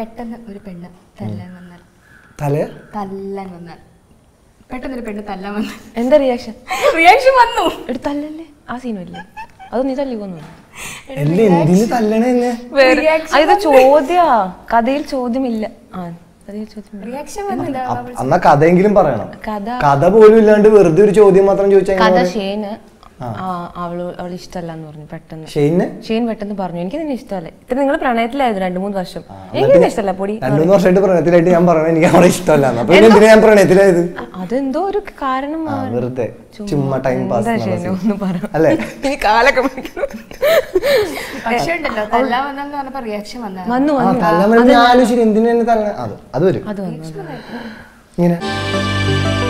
പെട്ടെന്ന് ഒരു പെണ്ണ് തല്ലാൻ വന്നാൽ തല തല്ലാൻ വന്നാൽ പെട്ടെന്ന് ഒരു പെണ്ണ് തല്ലാൻ വന്നാൽ എന്താ റിയാക്ഷൻ റിയാക്ഷൻ വന്നു എടുത്തല്ലേ ആ സീനല്ലേ അത് നീ തല്ലി കൊന്നു എല്ലാം എന്തിന് തല്ലണേ എന്നെ വേറെ ആ, ഇത് ചോദ്യാ കഥയിൽ ചോദ്യമില്ല ആ കഥയിൽ ചോദ്യമില്ല റിയാക്ഷൻ വന്നില്ല അ- എന്നാ കഥയെങ്കിലും പറയണം കഥ കഥ പോലും ഇല്ലാണ്ട് വെറുതെ ഒരു ചോദ്യം മാത്രം ചോദിച്ചാൽ കഥ ഷെയ്ന് ആ അവള് അവള് ഇഷ്ടമല്ല എന്ന് പറഞ്ഞു പെട്ടെന്ന് ഷെയ്ന് ഷെയ്ൻ പെട്ടെന്ന് പറഞ്ഞു എനിക്ക് നിന്നെ ഇഷ്ടമല്ല ഇത്ര നിങ്ങൾ പ്രണയത്തിലായിരുന്നു രണ്ടു മൂന്ന് വർഷം എനിക്ക് നിന്നെ ഇഷ്ടമല്ല പൊടി രണ്ടു മൂന്ന് വർഷമായിട്ട് പ്രണയത്തിലായിട്ട് ഞാൻ പറഞ്ഞു എനിക്ക് അവളെ ഇഷ്ടമല്ല അപ്പൊ പിന്നെ എന്തിനാ ഞാൻ പ്രണയത്തിലായത് അ- അതെന്തോ ഒരു കാരണം ആ, വെറുതെ ചുമ്മാ ടൈം പാസ് എന്താ ഷെയ്ന് ഒന്ന് പറ അല്ലേ ഇനി കാലൊക്കെ പിടിക്കണം. പക്ഷേ ഉണ്ടല്ലോ തല്ലാൻ വന്നെന്ന് പറഞ്ഞപ്പോ റിയാക്ഷൻ വന്നത് വന്നു ആ വന്നു തല്ലാൻ വരുമ്പോ ഞാൻ ആലോചിച്ചു എന്തിനാ എന്നെ തല്ലണേ അത് അത് വരും അത് വന്നു ഇങ്ങനെ